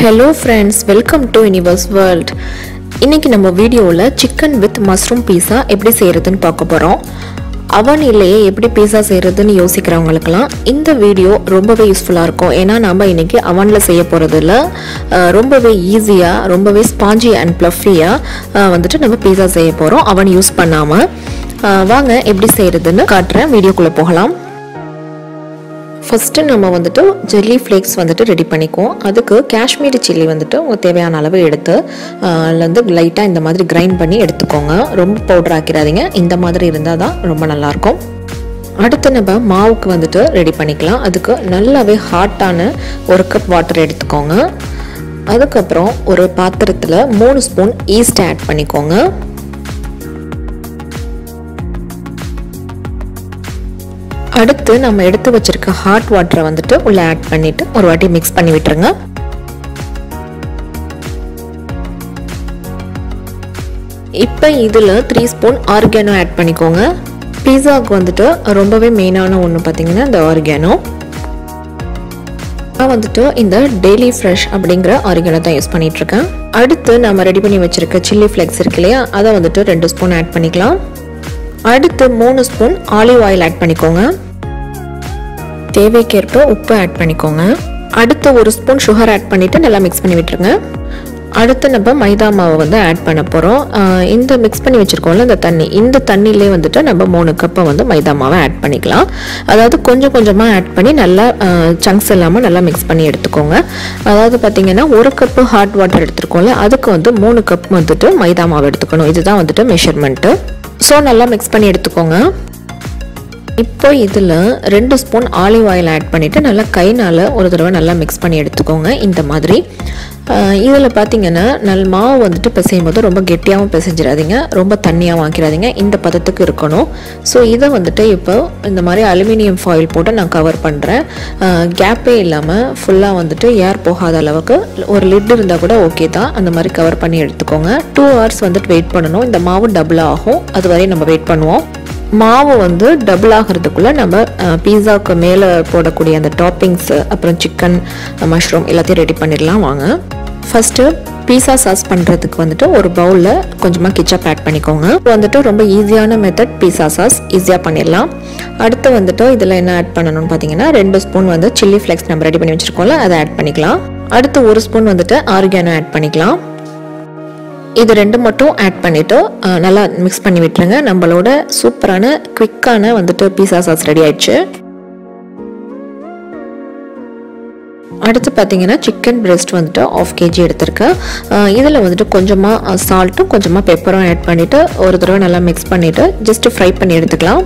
hello friends welcome to universe world இன்னைக்கு நம்ம வீடியோவில் சிக்கன் வித் மஷ்ரூம் பீஸா எப்படி செய்கிறதுன்னு பார்க்க போகிறோம் அவன் இல்லையே எப்படி பீஸா செய்கிறதுன்னு யோசிக்கிறவங்களுக்கெல்லாம் இந்த வீடியோ ரொம்பவே யூஸ்ஃபுல்லாக இருக்கும் ஏன்னா நம்ம இன்னைக்கு அவனில் செய்ய போகிறதில்ல ரொம்பவே ஈஸியாக ரொம்பவே ஸ்பாஞ்சி அண்ட் ப்ளஃபியாக வந்துட்டு நம்ம பீஸா செய்ய போகிறோம் அவன் யூஸ் பண்ணாமல் வாங்க எப்படி செய்கிறதுன்னு காட்டுறேன் வீடியோக்குள்ளே போகலாம் ஃபஸ்ட்டு நம்ம வந்துட்டு ஜெல்லி ஃப்ளேக்ஸ் வந்துட்டு ரெடி பண்ணிக்குவோம் அதுக்கு காஷ்மீரி சில்லி வந்துட்டு உங்கள் தேவையான அளவு எடுத்து அதில் வந்து லைட்டாக இந்த மாதிரி கிரைண்ட் பண்ணி எடுத்துக்கோங்க ரொம்ப பவுடர் ஆக்கிடாதீங்க இந்த மாதிரி இருந்தால் தான் ரொம்ப நல்லாயிருக்கும் அடுத்து நம்ம மாவுக்கு வந்துட்டு ரெடி பண்ணிக்கலாம் அதுக்கு நல்லாவே ஹாட்டான ஒரு கப் வாட்டர் எடுத்துக்கோங்க அதுக்கப்புறம் ஒரு பாத்திரத்தில் மூணு ஸ்பூன் ஈஸ்ட் ஆட் பண்ணிக்கோங்க அடுத்து நம்ம எடுத்து வச்சிருக்க ஹாட் வாட்டரை வந்துட்டு உள்ள ஆட் பண்ணிட்டு ஒரு வாட்டி மிக்ஸ் பண்ணி விட்டுருங்க இப்போ இதில் த்ரீ ஸ்பூன் ஆர்கானோ ஆட் பண்ணிக்கோங்க பீஸாவுக்கு வந்துட்டு ரொம்பவே மெயினான ஒன்று பார்த்தீங்கன்னா இந்த ஆர்கானோ நான் வந்துட்டு இந்த டெய்லி ஃப்ரெஷ் அப்படிங்கிற ஆரிகனோ தான் யூஸ் பண்ணிட்டு இருக்கேன் அடுத்து நம்ம ரெடி பண்ணி வச்சிருக்க சில்லி ஃப்ளெக்ஸ் இருக்கு இல்லையா அதை வந்துட்டு ரெண்டு ஸ்பூன் ஆட் பண்ணிக்கலாம் அடுத்து மூணு ஸ்பூன் ஆலிவ் ஆயில் ஆட் பண்ணிக்கோங்க தேவைக்கேற்ப உப்பு ஆட் பண்ணிக்கோங்க அடுத்து ஒரு ஸ்பூன் சுகர் ஆட் பண்ணிவிட்டு நல்லா மிக்ஸ் பண்ணி விட்டுருங்க அடுத்து நம்ம மைதா மாவை வந்து ஆட் பண்ண போகிறோம் இந்த மிக்ஸ் பண்ணி வச்சுருக்கோம்ல இந்த தண்ணி இந்த தண்ணியிலே வந்துட்டு நம்ம மூணு கப்பை வந்து மைதா மாவை ஆட் பண்ணிக்கலாம் அதாவது கொஞ்சம் கொஞ்சமாக ஆட் பண்ணி நல்லா சங்க்ஸ் இல்லாமல் நல்லா மிக்ஸ் பண்ணி எடுத்துக்கோங்க அதாவது பார்த்திங்கன்னா ஒரு கப்பு ஹாட் வாட்டர் எடுத்துருக்கோம்ல அதுக்கு வந்து மூணு கப் வந்துட்டு மைதா மாவு எடுத்துக்கணும் இதுதான் வந்துட்டு மெஷர்மெண்ட்டு ஸோ நல்லா மிக்ஸ் பண்ணி எடுத்துக்கோங்க இப்போ இதில் ரெண்டு ஸ்பூன் ஆலிவ் ஆயில் ஆட் பண்ணிவிட்டு நல்லா கைனால் ஒரு தடவை நல்லா மிக்ஸ் பண்ணி எடுத்துக்கோங்க இந்த மாதிரி இதில் பார்த்தீங்கன்னா நல் மாவு வந்துட்டு பிசையும் போது ரொம்ப கெட்டியாகவும் பிசைஞ்சிடாதீங்க ரொம்ப தண்ணியாகவும் ஆக்கிடாதீங்க இந்த பதத்துக்கு இருக்கணும் ஸோ இதை வந்துட்டு இப்போ இந்த மாதிரி அலுமினியம் ஃபாயில் போட்டு நான் கவர் பண்ணுறேன் கேப்பே இல்லாமல் ஃபுல்லாக வந்துட்டு ஏர் போகாத அளவுக்கு ஒரு லிட் இருந்தால் கூட ஓகே தான் அந்த மாதிரி கவர் பண்ணி எடுத்துக்கோங்க டூ ஹவர்ஸ் வந்துட்டு வெயிட் பண்ணணும் இந்த மாவு டபுள் ஆகும் அது வரையும் நம்ம வெயிட் பண்ணுவோம் மாவு வந்து டபுள் ஆகிறதுக்குள்ளே நம்ம பீஸாவுக்கு மேலே போடக்கூடிய அந்த டாப்பிங்ஸு அப்புறம் சிக்கன் மஷ்ரூம் எல்லாத்தையும் ரெடி பண்ணிடலாம் வாங்க ஃபஸ்ட்டு பீஸா சாஸ் பண்ணுறதுக்கு வந்துட்டு ஒரு பவுலில் கொஞ்சமாக கிச்சப் ஆட் பண்ணிக்கோங்க வந்துட்டு ரொம்ப ஈஸியான மெத்தட் பீஸா சாஸ் ஈஸியாக பண்ணிடலாம் அடுத்து வந்துட்டு இதில் என்ன ஆட் பண்ணணும்னு பார்த்தீங்கன்னா ரெண்டு ஸ்பூன் வந்து சில்லி ஃப்ளெக்ஸ் நம்ம ரெடி பண்ணி வச்சுருக்கோம்ல அதை ஆட் பண்ணிக்கலாம் அடுத்து ஒரு ஸ்பூன் வந்துட்டு ஆர்கானோ ஆட் பண்ணிக்கலாம் இது ரெண்டு மட்டும் ஆட் பண்ணிவிட்டு நல்லா மிக்ஸ் பண்ணி விட்டுருங்க நம்மளோட சூப்பரான குவிக்கான வந்துட்டு பீஸா சாஸ் ரெடி ஆயிடுச்சு அடுத்து பார்த்தீங்கன்னா சிக்கன் பிரெஸ்ட் வந்துட்டு ஆஃப் கேஜி எடுத்திருக்கேன் இதில் வந்துட்டு கொஞ்சமாக சால்ட்டும் கொஞ்சமாக பெப்பரும் ஆட் பண்ணிவிட்டு ஒரு தடவை நல்லா மிக்ஸ் பண்ணிவிட்டு ஜஸ்ட்டு ஃப்ரை பண்ணி எடுத்துக்கலாம்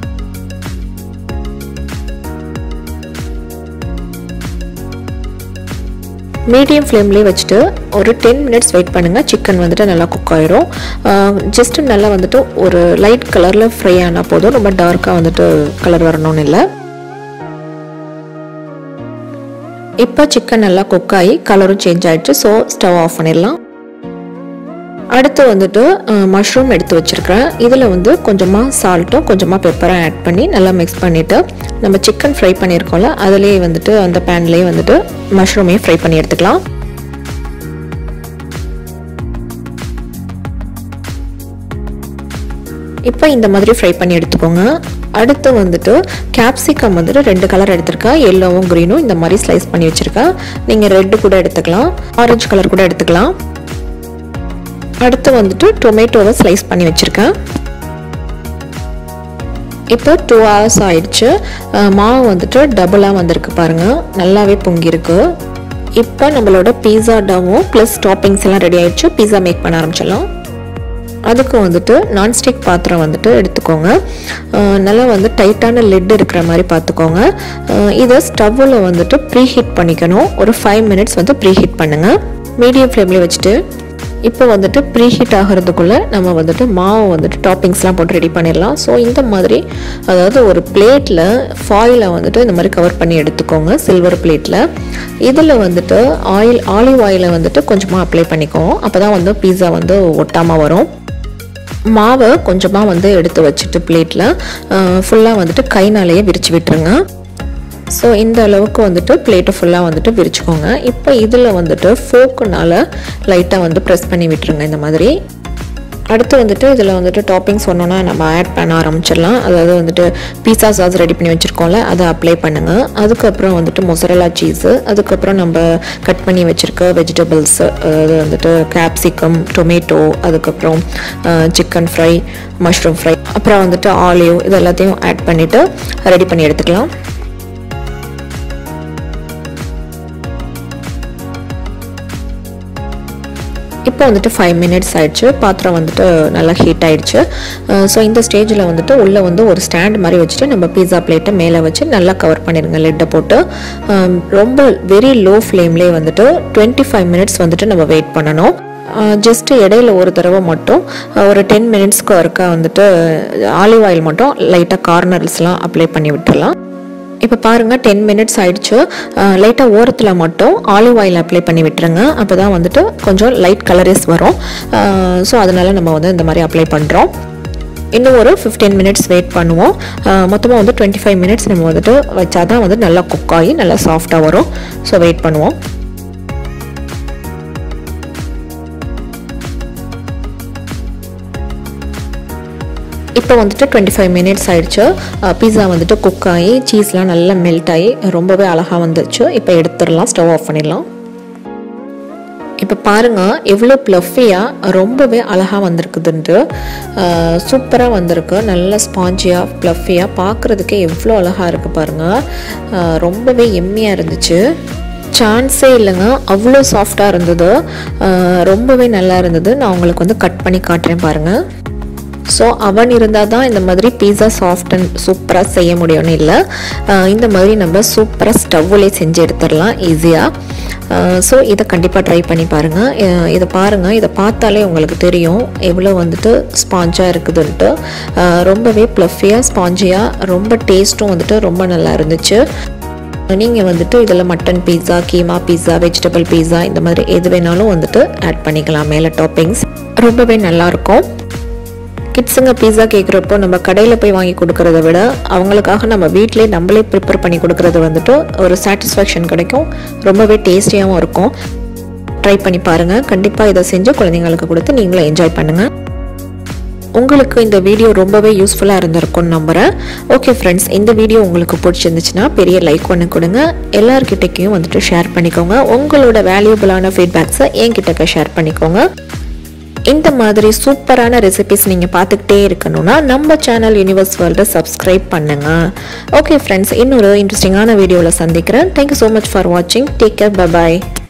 மீடியம் ஃப்ளேம்லேயே வச்சுட்டு ஒரு டென் மினிட்ஸ் வெயிட் பண்ணுங்கள் சிக்கன் வந்துட்டு நல்லா குக் ஆயிரும் ஜஸ்ட்டு நல்லா வந்துட்டு ஒரு லைட் கலரில் ஃப்ரை ஆனால் போதும் ரொம்ப டார்க்காக வந்துட்டு கலர் வரணும்னு இல்லை இப்போ சிக்கன் நல்லா குக் ஆகி கலரும் சேஞ்ச் ஆகிடுச்சு ஸோ ஸ்டவ் ஆஃப் பண்ணிடலாம் அடுத்து வந்துட்டு மஷ்ரூம் எடுத்து வச்சுருக்கிறேன் இதில் வந்து கொஞ்சமாக சால்ட்டும் கொஞ்சமாக பெப்பரும் ஆட் பண்ணி நல்லா மிக்ஸ் பண்ணிவிட்டு நம்ம சிக்கன் ஃப்ரை பண்ணியிருக்கோம்ல அதிலே வந்துட்டு அந்த பேன்லேயே வந்துட்டு மஷ்ரூமையும் ஃப்ரை பண்ணி எடுத்துக்கலாம் இப்போ இந்த மாதிரி ஃப்ரை பண்ணி எடுத்துக்கோங்க அடுத்து வந்துட்டு கேப்சிகம் வந்துட்டு ரெண்டு கலர் எடுத்திருக்கேன் எல்லோவும் க்ரீனும் இந்த மாதிரி ஸ்லைஸ் பண்ணி வச்சுருக்கேன் நீங்கள் ரெட்டு கூட எடுத்துக்கலாம் ஆரஞ்சு கலர் கூட எடுத்துக்கலாம் அடுத்து வந்துட்டு டொமேட்டோவை ஸ்லைஸ் பண்ணி வச்சுருக்கேன் இப்போ டூ ஹவர்ஸ் ஆயிடுச்சு மாவு வந்துட்டு டபுளாக வந்திருக்கு பாருங்கள் நல்லாவே பொங்கியிருக்கு இப்போ நம்மளோட பீஸா டவும் ப்ளஸ் டாப்பிங்ஸ் எல்லாம் ரெடி ஆயிடுச்சு பீஸா மேக் பண்ண ஆரம்பிச்சிடலாம் அதுக்கு வந்துட்டு நான்ஸ்டிக் பாத்திரம் வந்துட்டு எடுத்துக்கோங்க நல்லா வந்து டைட்டான லெட் இருக்கிற மாதிரி பார்த்துக்கோங்க இதை ஸ்டவ்வில் வந்துட்டு ப்ரீ ஹீட் பண்ணிக்கணும் ஒரு ஃபைவ் மினிட்ஸ் வந்து ப்ரீ ஹீட் பண்ணுங்கள் மீடியம் ஃப்ளேம்லேயே வச்சுட்டு இப்போ வந்துட்டு ப்ரீ ஹீட் ஆகிறதுக்குள்ளே நம்ம வந்துட்டு மாவு வந்துட்டு டாப்பிங்ஸ்லாம் போட்டு ரெடி பண்ணிடலாம் ஸோ இந்த மாதிரி அதாவது ஒரு பிளேட்டில் ஃபாயிலை வந்துட்டு இந்த மாதிரி கவர் பண்ணி எடுத்துக்கோங்க சில்வர் பிளேட்டில் இதில் வந்துட்டு ஆயில் ஆலிவ் ஆயிலை வந்துட்டு கொஞ்சமாக அப்ளை பண்ணிக்கோங்க அப்போ தான் வந்து பீஸா வந்து ஒட்டாமல் வரும் மாவை கொஞ்சமாக வந்து எடுத்து வச்சுட்டு பிளேட்டில் ஃபுல்லாக வந்துட்டு கைனாலேயே விரித்து விட்டுருங்க ஸோ இந்த அளவுக்கு வந்துட்டு பிளேட்டை ஃபுல்லாக வந்துட்டு விரிச்சுக்கோங்க இப்போ இதில் வந்துட்டு ஃபோக்குனால லைட்டாக வந்து ப்ரெஸ் பண்ணி விட்டுருங்க இந்த மாதிரி அடுத்து வந்துட்டு இதில் வந்துட்டு டாப்பிங்ஸ் ஒன்றா நம்ம ஆட் பண்ண ஆரம்பிச்சிடலாம் அதாவது வந்துட்டு பீஸா சாஸ் ரெடி பண்ணி வச்சுருக்கோம்ல அதை அப்ளை பண்ணுங்கள் அதுக்கப்புறம் வந்துட்டு மொசரலா சீஸு அதுக்கப்புறம் நம்ம கட் பண்ணி வச்சுருக்க வெஜிடபிள்ஸ் அதாவது வந்துட்டு கேப்சிகம் டொமேட்டோ அதுக்கப்புறம் சிக்கன் ஃப்ரை மஷ்ரூம் ஃப்ரை அப்புறம் வந்துட்டு ஆலிவ் இது எல்லாத்தையும் ஆட் பண்ணிவிட்டு ரெடி பண்ணி எடுத்துக்கலாம் இப்போ வந்துட்டு ஃபைவ் மினிட்ஸ் ஆயிடுச்சு பாத்திரம் வந்துட்டு நல்லா ஹீட் ஆயிடுச்சு ஸோ இந்த ஸ்டேஜில் வந்துட்டு உள்ளே வந்து ஒரு ஸ்டாண்ட் மாதிரி வச்சுட்டு நம்ம பீஸா பிளேட்டை மேலே வச்சு நல்லா கவர் பண்ணிடுங்க லிட்டை போட்டு ஆம், ரொம்ப வெரி லோ ஃப்ளேம்லேயே வந்துட்டு டுவெண்ட்டி ஃபைவ் மினிட்ஸ் வந்துட்டு நம்ம வெயிட் பண்ணணும் ஜஸ்ட்டு இடையில ஒரு தடவை மட்டும் அஹ், ஒரு டென் மினிட்ஸ்க்கு ஒருக்கா வந்துட்டு ஆலிவ் ஆயில் மட்டும் லைட்டாக கார்னர்ஸ்லாம் அப்ளை பண்ணி விட்டுறலாம் இப்போ பாருங்கள் டென் மினிட்ஸ் ஆயிடுச்சு லைட்டாக ஓரத்தில் மட்டும் ஆலிவ் ஆயில் அப்ளை பண்ணி விட்டுருங்க அப்போ தான் வந்துட்டு கொஞ்சம் லைட் கலரஸ் வரும் ஸோ அதனால் நம்ம வந்து இந்த மாதிரி அப்ளை பண்ணுறோம் இன்னும் ஒரு ஃபிஃப்டீன் மினிட்ஸ் வெயிட் பண்ணுவோம் மொத்தமாக வந்து டுவெண்ட்டி ஃபைவ் மினிட்ஸ் நம்ம வந்துட்டு வச்சா தான் வந்து நல்லா குக் ஆகி நல்லா சாஃப்டாக வரும் ஸோ வெயிட் பண்ணுவோம் இப்போ வந்துட்டு டுவெண்ட்டி ஃபைவ் மினிட்ஸ் ஆயிடுச்சு பீஸா வந்துட்டு குக் ஆகி சீஸ்லாம் நல்லா மெல்ட் ஆகி ரொம்பவே அழகாக வந்துச்சு இப்போ எடுத்துடலாம் ஸ்டவ் ஆஃப் பண்ணிடலாம் இப்போ பாருங்கள் எவ்வளோ ப்ளஃபியாக ரொம்பவே அழகாக வந்திருக்குதுன்ட்டு சூப்பராக வந்திருக்கு நல்ல ஸ்பாஞ்சியாக ப்ளஃபியாக பார்க்குறதுக்கே எவ்வளோ அழகாக இருக்குது பாருங்கள் அஹ், ரொம்பவே எம்மியாக இருந்துச்சு சான்ஸே இல்லைங்க அவ்வளோ சாஃப்டாக இருந்தது அஹ், ரொம்பவே நல்லா இருந்தது நான் உங்களுக்கு வந்து கட் பண்ணி காட்டுறேன் பாருங்கள் ஸோ அவன் இருந்தால் தான் இந்த மாதிரி பீஸா சாஃப்ட் அண்ட் சூப்பராக செய்ய முடியும்னு இல்லை அஹ் இந்த மாதிரி நம்ம சூப்பராக ஸ்டவ்லேயே செஞ்சு எடுத்துடலாம் ஈஸியாக ஸோ இதை கண்டிப்பாக ட்ரை பண்ணி பாருங்கள் அஹ் இதை பாருங்கள் இதை பார்த்தாலே உங்களுக்கு தெரியும் எவ்வளோ வந்துட்டு ஸ்பாஞ்சாக இருக்குதுன்ட்டு அஹ் ரொம்பவே ப்ளஃபியாக ஸ்பாஞ்சியாக ரொம்ப டேஸ்ட்டும் வந்துட்டு ரொம்ப நல்லா இருந்துச்சு நீங்கள் வந்துட்டு இதில் mutton pizza keema pizza vegetable pizza இந்த மாதிரி எது வேணாலும் வந்துட்டு ஆட் பண்ணிக்கலாம் மேலே டாப்பிங்ஸ் ரொம்பவே நல்லாயிருக்கும் கிட்ஸுங்க பீஸா கேட்குறப்போ நம்ம கடையில் போய் வாங்கி கொடுக்கறத விட அவங்களுக்காக நம்ம வீட்டிலே நம்மளே ப்ரிப்பேர் பண்ணி கொடுக்கறது வந்துட்டு ஒரு சாட்டிஸ்ஃபேக்ஷன் கிடைக்கும் ரொம்பவே டேஸ்டியாகவும் இருக்கும் ட்ரை பண்ணி பாருங்கள் கண்டிப்பாக இதை செஞ்சு குழந்தைங்களுக்கு கொடுத்து நீங்களும் என்ஜாய் பண்ணுங்கள் உங்களுக்கு இந்த வீடியோ ரொம்பவே யூஸ்ஃபுல்லாக இருந்திருக்கும்னு நம்புகிறேன் ஓகே ஃப்ரெண்ட்ஸ் இந்த வீடியோ உங்களுக்கு பிடிச்சிருந்துச்சுன்னா பெரிய லைக் பண்ணி கொடுங்க எல்லார்கிட்டக்கையும் வந்துட்டு ஷேர் பண்ணிக்கோங்க உங்களோட வேல்யூபிளான ஃபீட்பேக்ஸை என்கிட்டக்க ஷேர் பண்ணிக்கோங்க இந்த மாதிரி சூப்பரான ரெசிபிஸ் நீங்கள் பார்த்துக்கிட்டே இருக்கணும்னா நம்ம சேனல் யூனிவர்ஸ் வேர்ல்டை சப்ஸ்கிரைப் பண்ணுங்க ஓகே ஃப்ரெண்ட்ஸ் இன்னொரு இன்ட்ரெஸ்டிங்கான வீடியோவில் சந்திக்கிறேன் தேங்க்யூ ஸோ மச் ஃபார் வாட்சிங் டேக் கேர் பபாய்